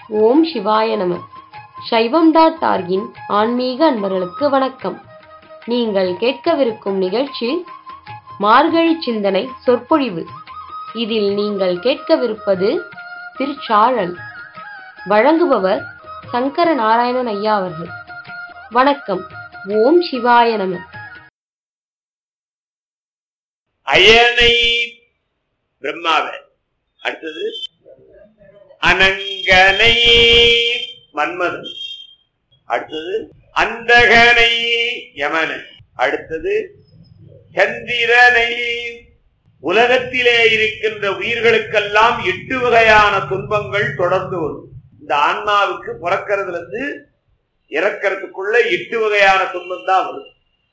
ஓம் சிவாய நம சைவம் டாட் ஆர்கின் ஆன்மீக அன்பர்களுக்கு வணக்கம் நீங்கள் கேட்கவிருக்கும் நிகழ்ச்சி மார்கழி சிந்தனை சொற்பொழிவு இதில் நீங்கள் கேட்கவிருப்பது திருச்சாழல் வழங்குபவர் சங்கர நாராயணன் ஐயா அவர்கள் வணக்கம் ஓம் சிவாய நம அயனை பிரம்மாவை அடுத்தது அனங்கனை மன்மதன் அடுத்தது அந்தகனை யமனை அடுத்தது சந்திரனை உலகத்திலே இருக்கின்ற உயிர்களுக்கெல்லாம் எட்டு வகையான துன்பங்கள் தொடர்ந்து வரும் இந்த ஆன்மாவுக்கு பிறக்கிறதுல இருந்து இறக்கிறதுக்குள்ள எட்டு வகையான துன்பம் தான் வரும்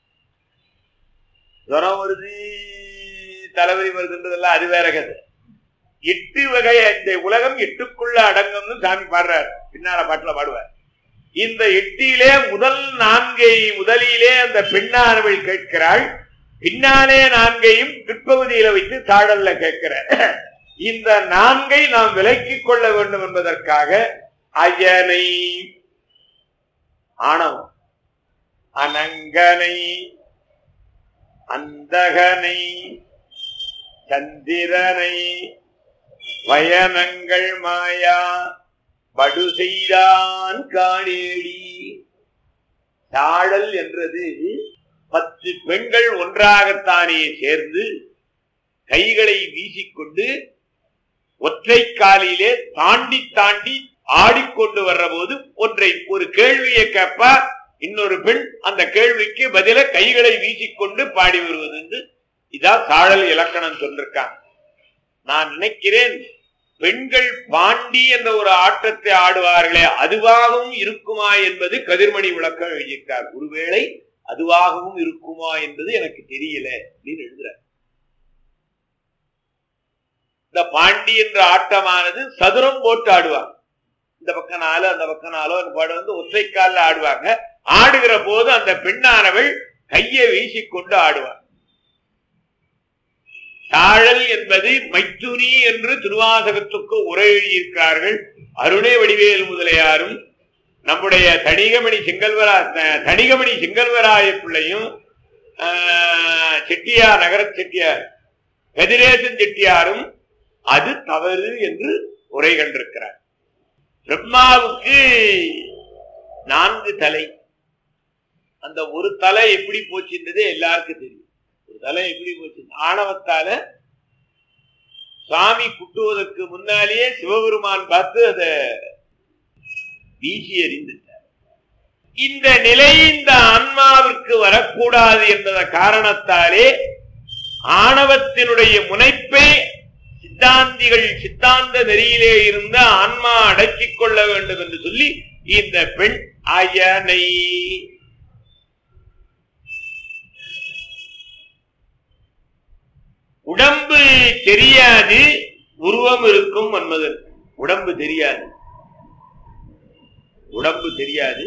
ஜுரம் வருது தலைவலி வருதுன்றதெல்லாம் அது வேற கதை எட்டு வகை இந்த உலகம் எட்டுக்குள்ள அடங்கும்னு சாமி பாடுறார் பின்னால பாட்டுல பாடுவார் இந்த எட்டிலே முதல் நான்கை முதலிலே அந்த பெண்ணானவள் கேட்கிறாள் பின்னாலே நான்கையும் பிற்பகுதியில வைத்து தாழல்ல கேட்கிறார் இந்த நான்கை நாம் விலக்கிக் கொள்ள வேண்டும் என்பதற்காக அயனை ஆணவம் அனங்கனை அந்தகனை சந்திரனை வயனங்கள் மாயா படு செய்தான் காணேடி தாழல் என்றது பத்து பெண்கள் ஒன்றாகத்தானே சேர்ந்து கைகளை வீசிக்கொண்டு ஒற்றை காலிலே தாண்டி தாண்டி ஆடிக்கொண்டு வர்ற போது ஒன்றை ஒரு கேள்வியை கேட்பா இன்னொரு பெண் அந்த கேள்விக்கு பதில கைகளை வீசிக்கொண்டு பாடி வருவது என்று இதான் தாழல் இலக்கணம் சொல்லிருக்காங்க நான் நினைக்கிறேன் பெண்கள் பாண்டி என்ற ஒரு ஆட்டத்தை ஆடுவார்களே அதுவாகவும் இருக்குமா என்பது கதிர்மணி விளக்கம் எழுதியிருக்கார் ஒருவேளை அதுவாகவும் இருக்குமா என்பது எனக்கு தெரியல அப்படின்னு எழுதுற இந்த பாண்டி என்ற ஆட்டமானது சதுரம் போட்டு ஆடுவாங்க இந்த பக்கம் நாலு அந்த பக்கம் நாலோ அந்த பாடு வந்து ஒற்றை காலில் ஆடுவாங்க ஆடுகிற போது அந்த பெண்ணானவள் கையை வீசிக்கொண்டு ஆடுவார் தாழல் என்பது மைத்துனி என்று திருவாசகத்துக்கு உரை எழுதியிருக்கிறார்கள் அருணை வடிவேல் முதலியாரும் நம்முடைய தணிகமணி செங்கல்வரா தணிகமணி செங்கல்வராய பிள்ளையும் செட்டியார் நகர செட்டியார் கதிரேசன் செட்டியாரும் அது தவறு என்று உரை கண்டிருக்கிறார் பிரம்மாவுக்கு நான்கு தலை அந்த ஒரு தலை எப்படி போச்சுன்றது எல்லாருக்கும் தெரியும் ஒரு தலை எப்படி போச்சு ஆணவத்தால சாமி குட்டுவதற்கு முன்னாலேயே சிவபெருமான் பார்த்து அதை வீசி எறிந்துட்டார் இந்த நிலை இந்த ஆன்மாவிற்கு வரக்கூடாது என்பத காரணத்தாலே ஆணவத்தினுடைய முனைப்பை சித்தாந்திகள் சித்தாந்த நெறியிலே இருந்த ஆன்மா அடக்கிக் கொள்ள வேண்டும் என்று சொல்லி இந்த பெண் அயனை உடம்பு தெரியாது உருவம் இருக்கும் மன்மதன் உடம்பு தெரியாது உடம்பு தெரியாது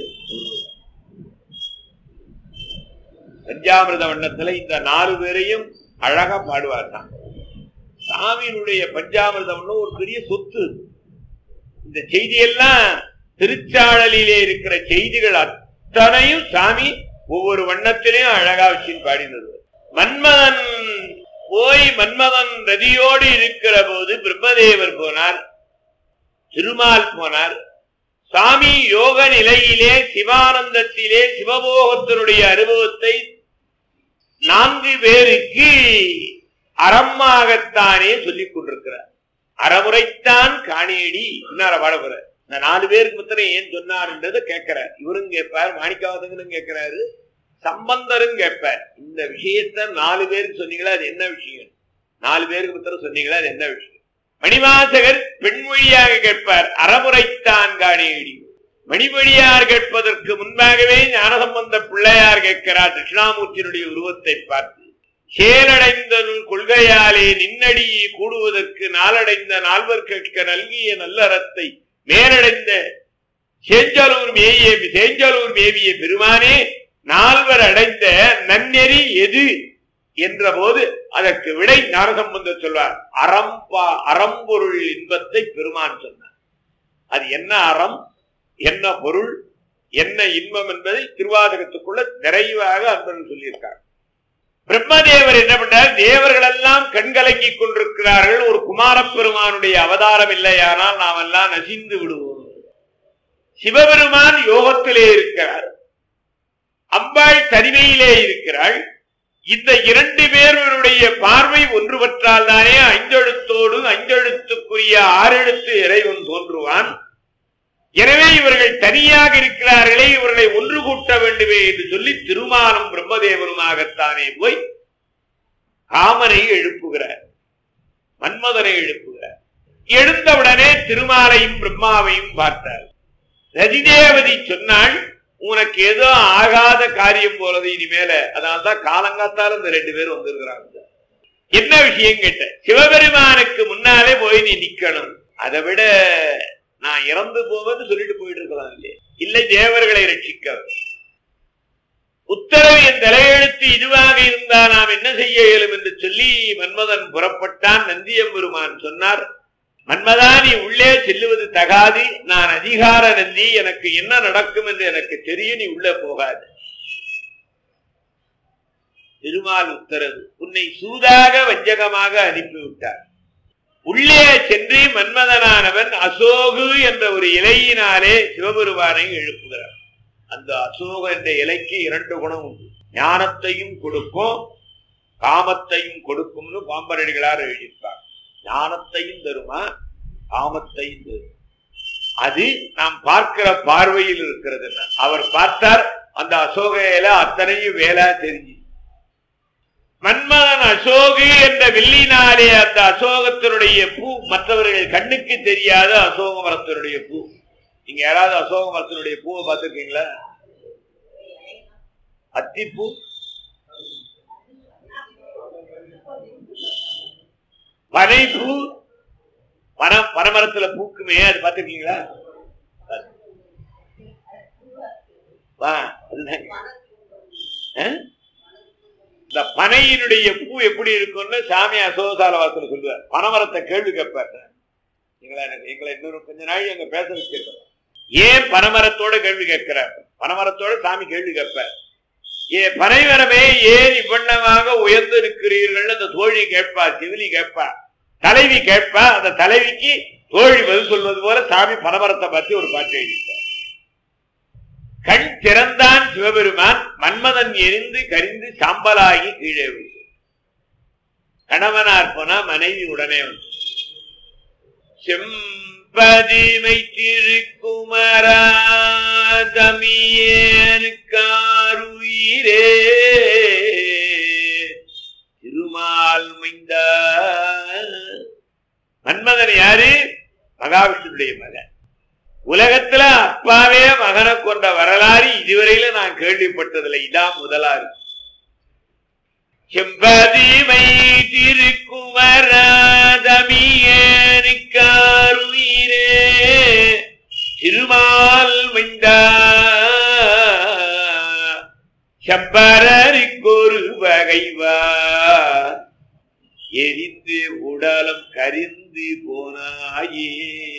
பஞ்சாமிரத வண்ணத்துல இந்த நாலு பேரையும் அழகா பாடுவார் தான் சாமியினுடைய பஞ்சாமிரத வண்ணம் ஒரு பெரிய சொத்து இந்த செய்தியெல்லாம் திருச்சாழலிலே இருக்கிற செய்திகள் அத்தனையும் சாமி ஒவ்வொரு வண்ணத்திலையும் அழகா வச்சு பாடினது மன்மதன் போய் மன்மதன் ரதியோடு இருக்கிற போது பிரம்மதேவர் போனார் திருமால் போனார் சாமி யோக நிலையிலே சிவானந்தத்திலே சிவபோகத்தினுடைய அனுபவத்தை நான்கு பேருக்கு அறமாகத்தானே சொல்லிக் கொண்டிருக்கிறார் அறமுறைத்தான் காணேடி இன்னார பாடப்புற இந்த நாலு பேருக்கு மாத்திரம் ஏன் சொன்னார்ன்றதை கேட்கிறார் இவரும் கேட்பார் மாணிக்காவதங்களும் கேட்கிறாரு சம்பந்தரும் கேட்பார் இந்த விஷயத்த நாலு பேருக்கு சொன்னீங்களா அது என்ன விஷயம் நாலு பேருக்கு மாத்திரம் சொன்னீங்களா அது என்ன விஷயம் மணிவாசகர் பெண்மொழியாக கேட்பார் அறமுறைத்தான் காணேடி மணிமொழியார் கேட்பதற்கு முன்பாகவே ஞானசம்பந்த பிள்ளையார் கேட்கிறார் தட்சிணாமூர்த்தியினுடைய உருவத்தை பார்த்து சேலடைந்த கொள்கையாலே நின்னடி கூடுவதற்கு நாளடைந்த நால்வர் கேட்க நல்கிய நல்லறத்தை மேலடைந்த சேஞ்சலூர் மேய சேஞ்சலூர் மேவிய பெருமானே நால்வர் அடைந்த நன்னெறி எது என்ற போது அதற்கு விடை ஞானசம்பந்தர் சொல்வார் அறம்பா அறம்பொருள் இன்பத்தை பெருமான் சொன்னார் அது என்ன அறம் என்ன பொருள் என்ன இன்பம் என்பதை திருவாதகத்துக்குள்ள நிறைவாக அன்பன் சொல்லியிருக்கார் பிரம்மதேவர் என்ன பண்றார் தேவர்கள் எல்லாம் கண்கலங்கி கொண்டிருக்கிறார்கள் ஒரு குமாரப் பெருமானுடைய அவதாரம் இல்லையானால் நாம் எல்லாம் நசிந்து விடுவோம் சிவபெருமான் யோகத்திலே இருக்கிறார் அம்பாள் தனிமையிலே இருக்கிறாள் இந்த இரண்டு பேருடைய பார்வை ஒன்றுபற்றால் தானே அஞ்செழுத்தோடு அஞ்செழுத்துக்குரிய ஆறெழுத்து இறைவன் தோன்றுவான் எனவே இவர்கள் தனியாக இருக்கிறார்களே இவர்களை ஒன்று கூட்ட வேண்டுமே என்று சொல்லி திருமாலும் பிரம்மதேவருமாகத்தானே போய் காமனை எழுப்புகிறார் மன்மதனை எழுப்புகிறார் எழுந்தவுடனே திருமாலையும் பிரம்மாவையும் பார்த்தார் ரதிதேவதி சொன்னாள் உனக்கு ஏதோ ஆகாத காரியம் போலது இனிமேல அதனால்தான் காலங்காத்தால இந்த ரெண்டு பேரும் வந்திருக்கிறாங்க என்ன விஷயம் கேட்ட சிவபெருமானுக்கு முன்னாலே போய் நீ நிக்கணும் அதை விட நான் இறந்து போவது சொல்லிட்டு போயிட்டு இருக்கலாம் இல்லையே இல்லை தேவர்களை ரட்சிக்க உத்தரவு என் தலையெழுத்து இதுவாக இருந்தா நாம் என்ன செய்ய இயலும் என்று சொல்லி மன்மதன் புறப்பட்டான் நந்தியம்பெருமான் சொன்னார் மன்மதா நீ உள்ளே செல்லுவது தகாது நான் அதிகார நந்தி எனக்கு என்ன நடக்கும் என்று எனக்கு தெரியும் நீ உள்ளே போகாது திருமால் உத்தரவு உன்னை சூதாக வஞ்சகமாக அனுப்பிவிட்டார் உள்ளே சென்று மன்மதனானவன் அசோகு என்ற ஒரு இலையினாலே சிவபெருமானை எழுப்புகிறார் அந்த அசோக என்ற இலைக்கு இரண்டு குணம் உண்டு ஞானத்தையும் கொடுக்கும் காமத்தையும் கொடுக்கும்னு பாம்பரடிகளார் எழுதியிருப்பார் ஞானத்தையும் தருமா காமத்தையும் தரும் அது நாம் பார்க்கிற பார்வையில் இருக்கிறது அவர் பார்த்தார் அந்த அசோக இலை அத்தனையும் வேலா தெரிஞ்சு மன்மதன் அசோகு என்ற வெள்ளினாலே அந்த அசோகத்தினுடைய பூ மற்றவர்கள் கண்ணுக்கு தெரியாத அசோக மரத்தினுடைய பூ நீங்க யாராவது அசோக மரத்தினுடைய பூவை பார்த்திருக்கீங்களா அத்திப்பூ பனைப்பூ பன பனமரத்துல பூக்குமே அது பார்த்திருக்கீங்களா வா அதுதாங்க ஆ? இந்த பனையினுடைய பூ எப்படி இருக்கும்னு சாமி அசோகசால வாசல் சொல்லுவார் பனைமரத்தை கேள்வி கேட்பார் எங்களை எங்களை இன்னொரு கொஞ்ச நாள் எங்க பேச வச்சிருக்கோம் ஏன் பனைமரத்தோட கேள்வி கேட்கிறார் பனைமரத்தோட சாமி கேள்வி கேட்பார் ஏ பனைமரமே ஏன் இவ்வண்ணமாக உயர்ந்து இருக்கிறீர்கள் அந்த தோழி கேட்பா சிவிலி கேட்பா தலைவி கேட்பா அந்த தலைவிக்கு தோழி பதில் சொல்வது போல சாமி பனைமரத்தை பத்தி ஒரு பாட்டு எழுதிட்டார் கண் திறந்தான் சிவபெருமான் மன்மதன் எரிந்து கரிந்து சாம்பலாகி கீழே விழுந்து கணவனார் போனா மனைவி உடனே வந்து செம்பதிமை திருக்குமரா தமியேனுக்காருயிரே திருமால் மைந்த மன்மதன் யாரு மகாவிஷ்ணுடைய மகன் உலகத்துல அப்பாவே மகனை கொண்ட வரலாறு இதுவரையில நான் கேள்விப்பட்டதில்லை இதான் முதலா இருக்கு செம்பதிமை திருக்குமரதமியேனுக்காருயிரே திருமால் மைந்தா செம்பரருக்கொரு வகைவா எரிந்து உடலம் கரிந்து போனாயே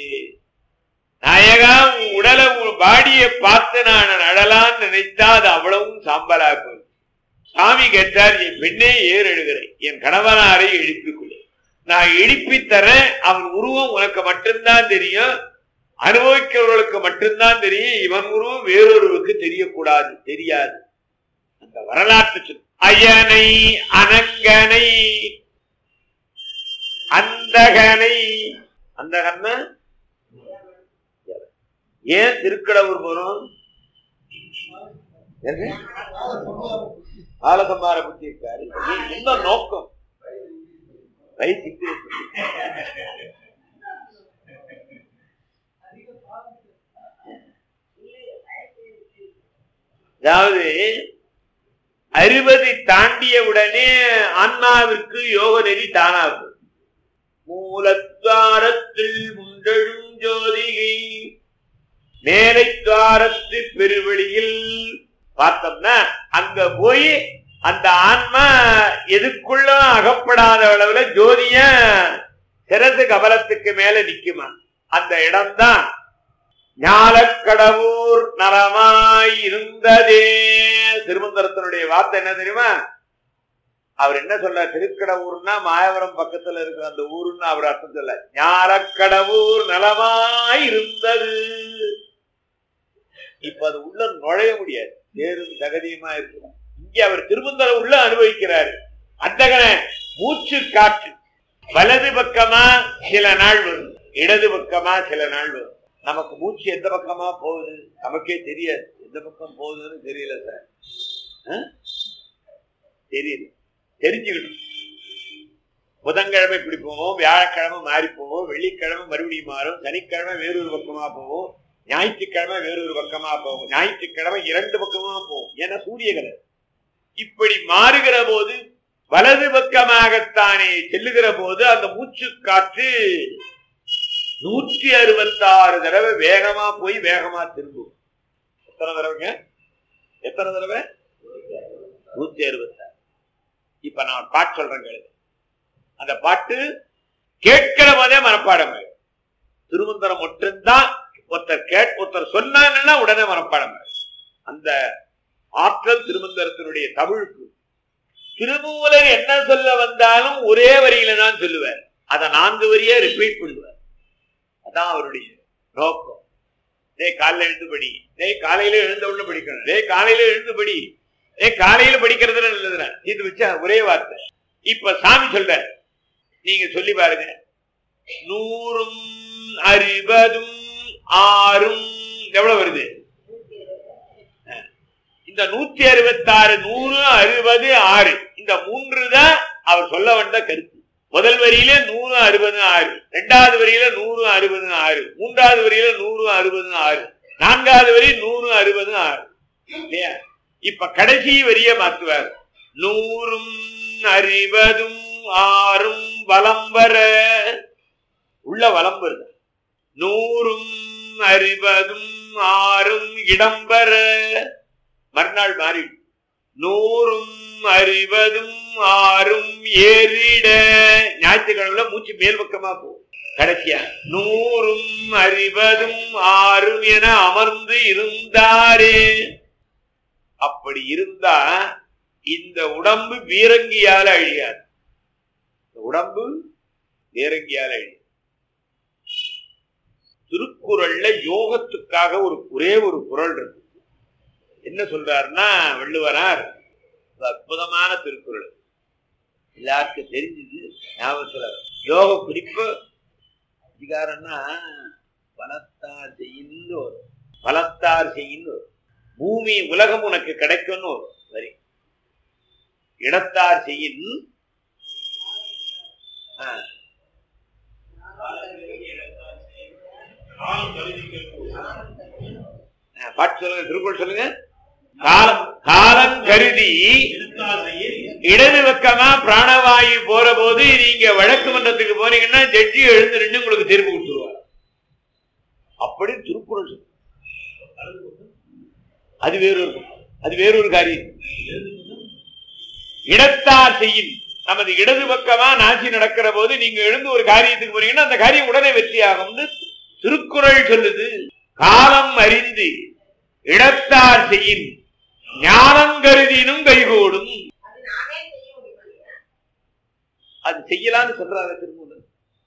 நாயகா உன் உடலை உன் பாடிய பார்த்து நான் அழலான்னு நினைத்தா அது அவ்வளவும் சாம்பலா போகுது சாமி கேட்டார் என் பெண்ணே ஏர் எழுகிறேன் என் கணவனாரை எழுப்பிக் கொடு நான் எழுப்பி தரேன் அவன் உருவம் உனக்கு மட்டும்தான் தெரியும் அனுபவிக்கிறவர்களுக்கு மட்டும்தான் தெரியும் இவன் உருவம் வேறொருவருக்கு தெரியக்கூடாது தெரியாது அந்த வரலாற்று சொல் அயனை அனங்கனை அந்தகனை அந்தகன்னா ஏன் திருக்கடவுர் போறோம் ஆலசம்பார புத்தி இருக்காரு ஏன் என்ன நோக்கம் வயிற்றுக்கு அதாவது அறுபதை தாண்டிய உடனே ஆன்மாவிற்கு யோக நெறி தானாகும் மூலத்வாரத்தில் முண்டழும் ஜோதிகை மேலைத்வாரத்து பெருவெளியில் பார்த்தோம்னா அங்க போய் அந்த ஆன்மா எதுக்குள்ள அகப்படாத அளவுல ஜோதிய சிறசு கபலத்துக்கு மேல நிக்குமா அந்த இடம்தான் ஞாலக்கடவுர் நலமாய் இருந்ததே திருமந்திரத்தினுடைய வார்த்தை என்ன தெரியுமா அவர் என்ன சொல்ற திருக்கடவுர்னா மாயவரம் பக்கத்துல இருக்கிற அந்த ஊருன்னு அவர் அர்த்தம் சொல்ல ஞாலக்கடவுர் நலமாய் இருந்தது இப்ப அது உள்ள நுழைய முடியாது தேரும் தகதியுமா இருக்கு இங்க அவர் திருமந்தர உள்ள அனுபவிக்கிறாரு அத்தகன மூச்சு காற்று வலது பக்கமா சில நாள் வரும் இடது பக்கமா சில நாள் வரும் நமக்கு மூச்சு எந்த பக்கமா போகுது நமக்கே தெரியாது எந்த பக்கம் போகுதுன்னு தெரியல சார் ஆ? தெரியல தெரிஞ்சுக்கணும் புதன்கிழமை இப்படி போவோம் வியாழக்கிழமை மாறி போவோம் வெள்ளிக்கிழமை மறுபடியும் மாறும் சனிக்கிழமை வேறொரு பக்கமா போவோம் ஞாயிற்றுக்கிழமை வேறொரு பக்கமா போகும் ஞாயிற்றுக்கிழமை இரண்டு பக்கமா போகும் ஏன்னா சூரியகலை இப்படி மாறுகிற போது வலது பக்கமாகத்தானே செல்லுகிற போது அந்த மூச்சு காற்று நூற்றி அறுபத்தாறு தடவை வேகமா போய் வேகமா திரும்பும் எத்தனை தடவைங்க எத்தனை தடவை நூத்தி அறுபத்தாறு இப்ப நான் ஒரு பாட்டு சொல்றேன் கேளுங்க அந்த பாட்டு கேட்கிற போதே மனப்பாடம் ஆயிடும். திருமந்திரம் மட்டும்தான் ஒருத்தர் கேட் ஒருத்தர் சொன்னாங்கன்னா உடனே மனப்பாடம் ஆயிடும். அந்த ஆற்றல் திருமந்திரத்தினுடைய தமிழுக்கு திருமூலர் என்ன சொல்ல வந்தாலும் ஒரே வரியில தான் சொல்லுவார் அதை நான்கு வரியா ரிப்பீட் பண்ணுவார் அதான் அவருடைய நோக்கம் டேய் காலையில எழுந்து படி டேய் காலையில எழுந்த உடனே படிக்கணும் டேய் காலையில எழுந்து படி டேய் காலையில படிக்கிறது நல்லதுனா இது வச்சா ஒரே வார்த்தை இப்ப சாமி சொல்ற நீங்க சொல்லி பாருங்க நூறும் அறுபதும் ஆறும் எவ்வளவு வருது இந்த நூத்தி அறுபத்தாறு நூறு அறுபது ஆறு இந்த மூன்று தான் அவர் சொல்ல வந்த கருத்து முதல் வரியில நூறு அறுபது ஆறு இரண்டாவது வரியில நூறு அறுபது ஆறு மூன்றாவது வரியில நூறு அறுபது ஆறு நான்காவது வரி நூறு அறுபது ஆறு இல்லையா இப்ப கடைசி வரிய மாத்துவார் நூறும் அறுபதும் ஆறும் வலம் வர உள்ள வலம் வருது நூறும் அறுபதும் ஆறும் இடம்பெற மறுநாள் மாறி நூறும் அறுபதும் ஆறும் ஏறிட ஞாயிற்றுக்கிழமையில மூச்சு மேல் பக்கமா போகும் கடைசியா நூறும் அறுபதும் ஆறும் என அமர்ந்து இருந்தாரே அப்படி இருந்தா இந்த உடம்பு வீரங்கியால அழியாது இந்த உடம்பு வீரங்கியால அழியாது திருக்குறள்ல யோகத்துக்காக ஒரு ஒரே ஒரு குறள் இருக்கு என்ன சொல்றாருன்னா வள்ளுவரார் ஒரு அற்புதமான திருக்குறள் எல்லாருக்கும் தெரிஞ்சது ஞாபகத்துல யோக குறிப்பு அதிகாரம்னா பலத்தார் செய்யின்னு வரும் பலத்தார் செய்யின்னு வரும் பூமி உலகம் உனக்கு கிடைக்கும்னு வரும் வரி இடத்தார் செய்யின் ஆ. ஆ, பாட்டு சொல்லுங்க திருக்குறள் சொல்லுங்க காலம் காலம் கருதி இடது பக்கமா பிராணவாயு போற போது நீங்க வழக்கு மன்றத்துக்கு போனீங்கன்னா ஜட்ஜி எழுந்து நின்று உங்களுக்கு தீர்ப்பு கொடுத்துருவார் அப்படி திருக்குறள் சொல்லு. அது வேறொரு அது வேறொரு காரியம் இடத்தார் செய்யும் நமது இடது பக்கமா நாசி நடக்கிற போது நீங்க எழுந்து ஒரு காரியத்துக்கு போறீங்கன்னா அந்த காரியம் உடனே வெற்றியாகும்னு திருக்குறள் சொல்லுது காலம் அறிந்து இடத்தார் செய்யின் ஞானம் கருதினும் கைகூடும் அது செய்யலாம்னு சொல்றாங்க திருமூலர்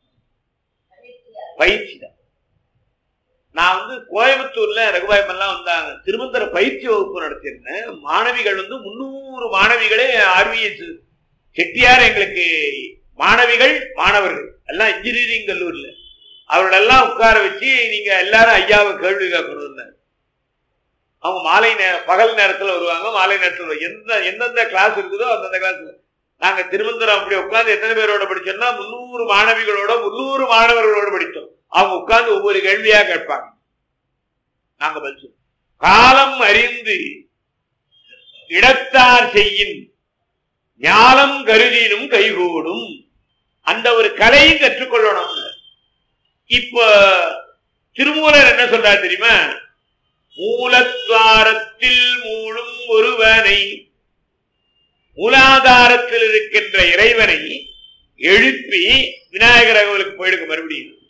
பயிற்சி தான் நான் வந்து கோயம்புத்தூர்ல ரகுபாயம் எல்லாம் வந்தாங்க திருமந்திர பயிற்சி வகுப்பு நடத்தியிருந்தேன் மாணவிகள் வந்து முன்னூறு மாணவிகளே ஆர்விஎஸ் செட்டியார் எங்களுக்கு மாணவிகள் மாணவர்கள் எல்லாம் இன்ஜினியரிங் கல்லூரியில அவர்களெல்லாம் உட்கார வச்சு நீங்க எல்லாரும் ஐயாவை கேள்வி கேட்கணும்னு அவங்க மாலை நே பகல் நேரத்துல வருவாங்க மாலை நேரத்துல வருவாங்க. எந்த எந்தெந்த கிளாஸ் இருக்குதோ அந்தந்த கிளாஸ்ல நாங்க திருமந்திரம் அப்படி உட்கார்ந்து எத்தனை பேரோட படிச்சோம்னா முன்னூறு மாணவிகளோட முன்னூறு மாணவர்களோட படித்தோம் அவங்க உட்கார்ந்து ஒவ்வொரு கேள்வியா கேட்பாங்க நாங்க பதில் சொல்லுவோம். காலம் அறிந்து இடத்தார் செய்யின் ஞானம் கருதினும் கைகூடும் அந்த ஒரு கலையும் கற்றுக்கொள்ளணும் இப்ப திருமூலர் என்ன சொல்றார் தெரியுமா மூலத்வாரத்தில் மூழும் ஒருவனை மூலாதாரத்தில் இருக்கின்ற இறைவனை எழுப்பி விநாயகர் கோவிலுக்கு போயிடுங்க மறுபடியும்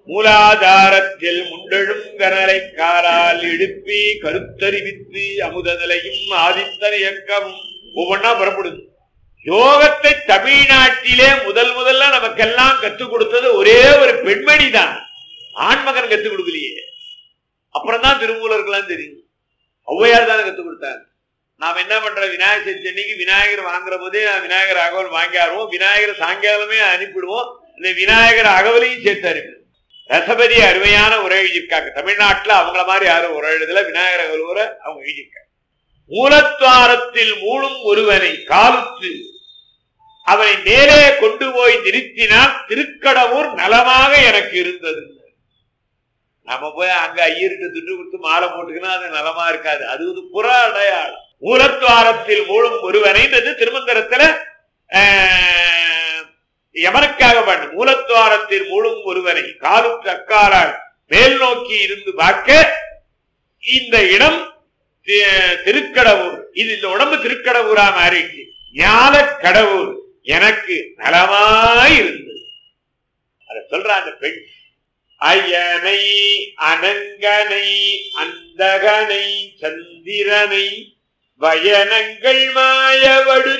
மூலாதாரத்தில் முண்டெழும் கனலை காலால் இடுப்பி கருத்தறிவித்து அமுத நிலையும் ஆதித்தன இயக்கமும் ஒவ்வொன்னா புறப்படுது யோகத்தை தமிழ்நாட்டிலே முதல் முதல்ல நமக்கெல்லாம் கத்துக் கொடுத்தது ஒரே ஒரு பெண்மணி தான் ஆண்மகன் கத்துக் கொடுக்கலையே அப்புறம் தான் திருமூலருக்கெல்லாம் தெரியும் ஔவையார் தானே கத்துக் கொடுத்தார் நாம் என்ன பண்ற விநாயகர் சதுர்த்தி அன்னைக்கு விநாயகர் வாங்குற போதே விநாயகர் அகவல் வாங்கியாருவோம் விநாயகர் சாயங்காலமே அனுப்பிடுவோம் இந்த விநாயகர் அகவலையும் சேர்த்து அனுப்பிடுவோம் ரசபதி அருமையான உரை எழுதியிருக்காங்க தமிழ்நாட்டுல அவங்கள மாதிரி யாரும் உரை எழுதல விநாயகர் அகவல் உரை அவங்க எழுதியிருக்காங்க மூலத்வாரத்தில் மூழும் ஒருவனை காலுத்து அவனை நேரே கொண்டு போய் நிறுத்தினால் திருக்கடவுர் நலமாக எனக்கு இருந்தது நம்ம போய் அங்க ஐயர்கிட்ட துட்டு கொடுத்து மாலை போட்டுக்கினா அது நலமா இருக்காது அது ஒரு புற அடையாளம் மூலத்வாரத்தில் மூழும் ஒருவனைன்றது திருமந்திரத்துல ஆஹ், யமனுக்காக பாட்டு மூலத்வாரத்தில் மூழும் ஒருவனை காலுற்ற அக்காலால் மேல் நோக்கி இருந்து பார்க்க இந்த இடம் தி- திருக்கடவுர் இது இந்த உடம்பு திருக்கடவுரா மாறிடுச்சு ஞான கடவுர் எனக்கு நலமாய் இருந்தது அத சொல்ற அந்த பெண் அயனை அனங்கனை அந்தகனை சந்திரனை வயனங்கள் மாயவடு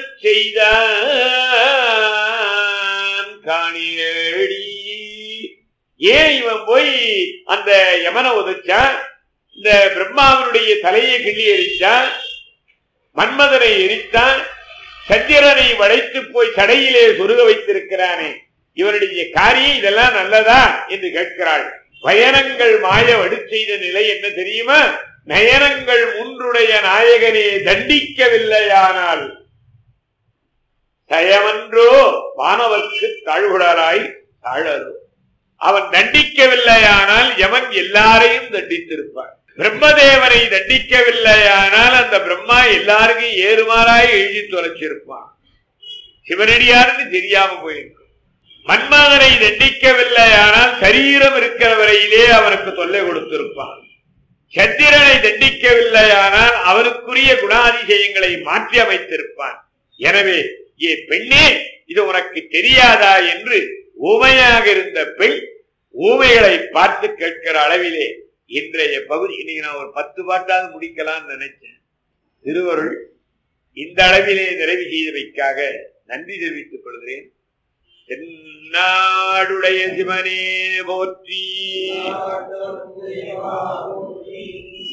செய்தான் காணியடி ஏன் இவன் போய் அந்த யமனை உதைச்சான் இந்த பிரம்மாவனுடைய தலையை கிள்ளி எரிச்சான் மன்மதனை எரித்தான் சந்திரனை வளைத்து போய் சடையிலே சொருக வைத்திருக்கிறானே இவனுடைய காரியம் இதெல்லாம் நல்லதா என்று கேட்கிறாள் பயணங்கள் மாய வடு செய்த நிலை என்ன தெரியுமா நயனங்கள் முன்றுடைய நாயகனே தண்டிக்கவில்லையானால் தயமன்றோ வானவர்க்கு தாழ்வுடராய் தாழரோ அவன் தண்டிக்கவில்லையானால் எவன் எல்லாரையும் தண்டித்திருப்பான் பிரம்மதேவனை தண்டிக்கவில்லையானால் அந்த பிரம்மா எல்லாருக்கும் ஏறுமாறாய் எழுதி தொலைச்சிருப்பான் சிவனடியாருன்னு தெரியாம போயிருக்கும் மன்மதனை தண்டிக்கவில்லையானால் சரீரம் இருக்கிற வரையிலே அவனுக்கு தொல்லை கொடுத்திருப்பான் சந்திரனை தண்டிக்கவில்லையானால் அவனுக்குரிய குணாதிசயங்களை மாற்றி அமைத்திருப்பான் எனவே ஏ பெண்ணே இது உனக்கு தெரியாதா என்று ஊமையாக இருந்த பெண் ஊமைகளை பார்த்து கேட்கிற அளவிலே இன்றைய பகுதி இன்னைக்கு நான் ஒரு பத்து பாட்டாவது முடிக்கலாம்னு நினைச்சேன் திருவருள் இந்த அளவிலே நிறைவு செய்தவைக்காக நன்றி தெரிவித்துக் கொள்கிறேன் தென்னாடுடைய சிவனே போற்றி